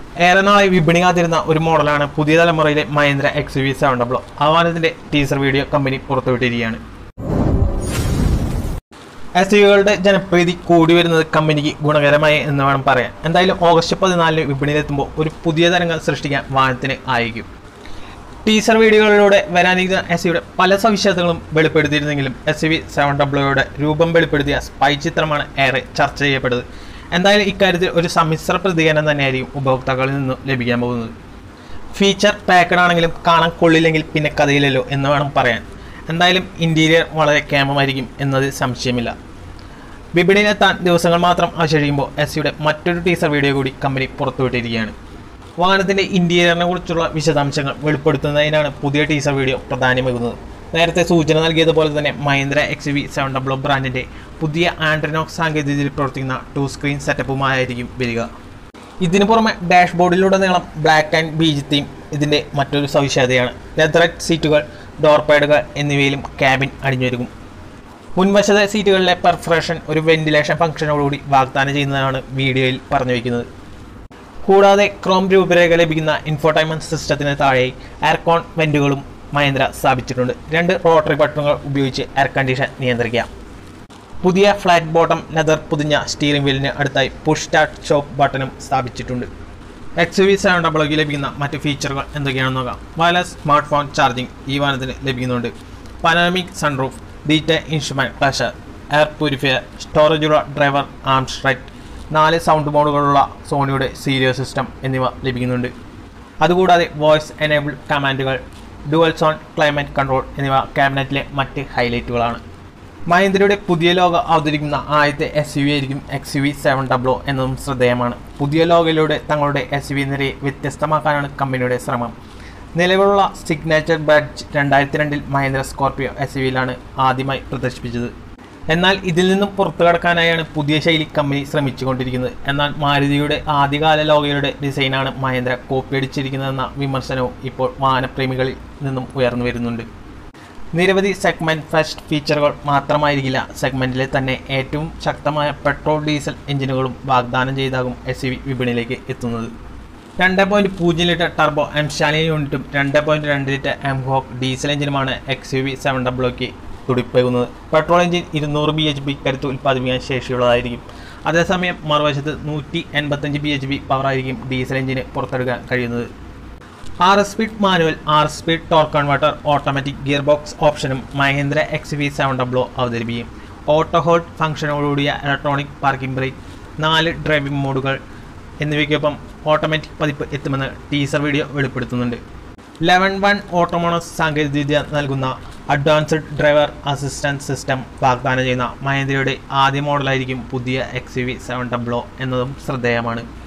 ഏറെ നാളായി വിപണി കാത്തിരുന്ന ഒരു മോഡലാണ് പുതിയ തലമുറയിലെ Mahindra X V seven W ആ വാഹനത്തിന്റെ ടീസർ വീഡിയോ കമ്പനി പുറത്തുവിട്ടിരിക്കുകയാണ് എസ് യുകളുടെ ജനപ്രീതി കൂടി വരുന്നത് കമ്പനിക്ക് ഗുണകരമായി എന്ന് വേണം പറയാൻ എന്തായാലും ഓഗസ്റ്റ് പതിനാലിന് വിപണിയിലെത്തുമ്പോൾ ഒരു പുതിയ തരംഗം സൃഷ്ടിക്കാൻ വാഹനത്തിന് ആയിരിക്കും ടീസർ വീഡിയോകളിലൂടെ വരാനിരിക്കുന്ന എസ് യുടെ പല സവിശേഷതകളും വെളിപ്പെടുത്തിയിരുന്നെങ്കിലും എസ് വി സെവൻ ഡബ്ല്യൂയുടെ രൂപം വെളിപ്പെടുത്തിയ സ്പൈ ചിത്രമാണ് ഏറെ ചർച്ച ചെയ്യപ്പെട്ടത് എന്തായാലും ഇക്കാര്യത്തിൽ ഒരു സമ്മിശ്ര പ്രതികരണം തന്നെയായിരിക്കും ഉപഭോക്താക്കളിൽ നിന്നും ലഭിക്കാൻ പോകുന്നത് ഫീച്ചർ പാക്കഡ് ആണെങ്കിലും കാണാൻ കൊള്ളില്ലെങ്കിൽ പിന്നെ കഥയില്ലല്ലോ എന്ന് വേണം പറയാൻ എന്തായാലും ഇൻറ്റീരിയർ വളരെ കേമമായിരിക്കും എന്നതിൽ സംശയമില്ല വിപണിയിലെത്താൻ ദിവസങ്ങൾ മാത്രം അവശേഷിക്കുമ്പോൾ എസ് യുടെ മറ്റൊരു ടീസർ വീഡിയോ കൂടി കമ്പനി പുറത്തുവിട്ടിരിക്കുകയാണ് വാഹനത്തിൻ്റെ ഇൻറ്റീരിയറിനെ കുറിച്ചുള്ള വിശദാംശങ്ങൾ വെളിപ്പെടുത്തുന്നതിനാണ് പുതിയ ടീസർ വീഡിയോ പ്രാധാന്യമേകുന്നത് നേരത്തെ സൂചന നൽകിയതുപോലെ തന്നെ Mahindra X V seven W ബ്രാൻഡിൻ്റെ പുതിയ ആൻഡ്രനോക്സ് സാങ്കേതികതയിൽ പ്രവർത്തിക്കുന്ന ടു സ്ക്രീൻ സെറ്റപ്പുമായിരിക്കും വരിക ഇതിനു പുറമെ ഡാഷ്ബോർഡിലുടനീളം ബ്ലാക്ക് ആൻഡ് ബീജ് തീം ഇതിൻ്റെ മറ്റൊരു സവിശേഷതയാണ് ലെതററ്റ് സീറ്റുകൾ ഡോർ പാഡുകൾ എന്നിവയിലും ക്യാബിൻ അണിഞ്ഞൊരുങ്ങും മുൻവശത്തെ സീറ്റുകളിലെ പെർഫറേഷൻ ഒരു വെന്റിലേഷൻ ഫംഗ്ഷനോടുകൂടി വാഗ്ദാനം ചെയ്യുന്നതാണ് വീഡിയോയിൽ പറഞ്ഞു വയ്ക്കുന്നത് കൂടാതെ ക്രോം രൂപരേഖ ലഭിക്കുന്ന ഇൻഫോടൈൻമെന്റ് സിസ്റ്റത്തിന് താഴെയായി എയർകോൺ വെന്റുകളും മഹേന്ദ്ര സ്ഥാപിച്ചിട്ടുണ്ട് രണ്ട് റോട്ടറി ബട്ടണുകൾ ഉപയോഗിച്ച് എയർ കണ്ടീഷൻ നിയന്ത്രിക്കാം പുതിയ ഫ്ലാറ്റ് ബോട്ടം ലെതർ പൊതിഞ്ഞ സ്റ്റിയറിംഗ് വീലിന് അടുത്തായി പുഷ് സ്റ്റാർട്ട് ഷോപ്പ് ബട്ടണും സ്ഥാപിച്ചിട്ടുണ്ട് എക്സ് വി സെവൻ ഡബിൾ ലഭിക്കുന്ന മറ്റ് ഫീച്ചറുകൾ എന്തൊക്കെയാണെന്ന് നോക്കാം വയർലെസ് സ്മാർട്ട് ഫോൺ ചാർജിംഗ് ഈ വാഹനത്തിന് ലഭിക്കുന്നുണ്ട് പനോമിക് സൺറൂഫ് ഡീറ്റ ഇൻസ്ട്രുമെന്റ് പ്രഷർ എയർ പ്യൂരിഫയർ സ്റ്റോറേജുള്ള ഡ്രൈവർ ആംസ് റൈറ്റ് നാല് സൗണ്ട് മോഡുകളുള്ള സോണിയുടെ സീരിയോ സിസ്റ്റം എന്നിവ ലഭിക്കുന്നുണ്ട് അതുകൂടാതെ വോയിസ് എനേബിൾഡ് കമാൻഡുകൾ ഡുവൽ സോൺ ക്ലൈമറ്റ് കൺട്രോൾ എന്നിവ ക്യാബിനറ്റിലെ മറ്റ് ഹൈലൈറ്റുകളാണ് മഹീന്ദ്രയുടെ പുതിയ ലോഗോ അവതരിക്കുന്ന ആദ്യത്തെ എസ് യു വി ആയിരിക്കും X U V seven W എന്നതും ശ്രദ്ധേയമാണ് പുതിയ ലോഗോയിലൂടെ തങ്ങളുടെ എസ് യു വി നിരയെ വ്യത്യസ്തമാക്കാനാണ് കമ്പനിയുടെ ശ്രമം നിലവിലുള്ള സിഗ്നേച്ചർ ബാഡ്ജ് രണ്ടായിരത്തി രണ്ടിൽ മഹീന്ദ്ര സ്കോർപിയോ എസ് യു വിയിലാണ് ആദ്യമായി പ്രദർശിപ്പിച്ചത് എന്നാൽ ഇതിൽ നിന്നും പുറത്തു കടക്കാനായാണ് പുതിയ ശൈലി കമ്പനി ശ്രമിച്ചുകൊണ്ടിരിക്കുന്നത് എന്നാൽ മാരുതിയുടെ ആദ്യകാല ലോഗോയുടെ ഡിസൈനാണ് മഹേന്ദ്ര കോപ്പിയടിച്ചിരിക്കുന്നതെന്ന വിമർശനവും ഇപ്പോൾ വാഹനപ്രേമികളിൽ നിന്നും ഉയർന്നു വരുന്നുണ്ട് നിരവധി സെഗ്മെന്റ് ഫസ്റ്റ് ഫീച്ചറുകൾ മാത്രമായിരിക്കില്ല സെഗ്മെന്റിലെ തന്നെ ഏറ്റവും ശക്തമായ പെട്രോൾ ഡീസൽ എഞ്ചിനുകളും വാഗ്ദാനം ചെയ്താകും എസ് യു വി വിപണിയിലേക്ക് എത്തുന്നത് രണ്ട് പോയിന്റ് പൂജ്യം ലിറ്റർ ടർബോ എംശാലിൻ യൂണിറ്റും രണ്ട് പോയിന്റ് രണ്ട് ലിറ്റർ എംഹോക്ക് ഡീസൽ എഞ്ചിനുമാണ് എക്സ് യു വി സെവൻ ഡബ്ല്യൂക്ക് തുടിപ്പേകുന്നത് പെട്രോൾ എഞ്ചിൻ ഇരുന്നൂറ് ബി എച്ച് പി കരുത്ത് ഉൽപ്പാദിപ്പിക്കാൻ ശേഷിയുള്ളതായിരിക്കും അതേസമയം മറുവശത്ത് നൂറ്റി എൺപത്തഞ്ച് ബി എച്ച് പി പവറായിരിക്കും ഡീസൽ എഞ്ചിന് പുറത്തെടുക്കാൻ കഴിയുന്നത് ആറ് സ്പീഡ് മാനുവൽ ആറ് speed torque converter automatic gear box ഓപ്ഷനും Mahindra X V seven W അവതരിപ്പിക്കും ഓട്ടോ ഹോൾഡ് ഫംഗ്ഷനോടുകൂടിയ ഇലക്ട്രോണിക് പാർക്കിംഗ് ബ്രേക്ക് നാല് ഡ്രൈവിംഗ് മോഡുകൾ എന്നിവയ്ക്കൊപ്പം ഓട്ടോമാറ്റിക് പതിപ്പ് എത്തുമെന്ന് ടീസർ വീഡിയോ വെളിപ്പെടുത്തുന്നുണ്ട് ലെവൻ വൺ ഓട്ടോമോണസ് സാങ്കേതികവിദ്യ നൽകുന്ന അഡ്വാൻസ്ഡ് ഡ്രൈവർ അസിസ്റ്റൻസ് സിസ്റ്റം വാഗ്ദാനം ചെയ്യുന്ന മഹേന്ദ്രയുടെ ആദ്യ മോഡലായിരിക്കും പുതിയ എക്സ് വി സെവൻ ഡബ്ലോ എന്നതും ശ്രദ്ധേയമാണ്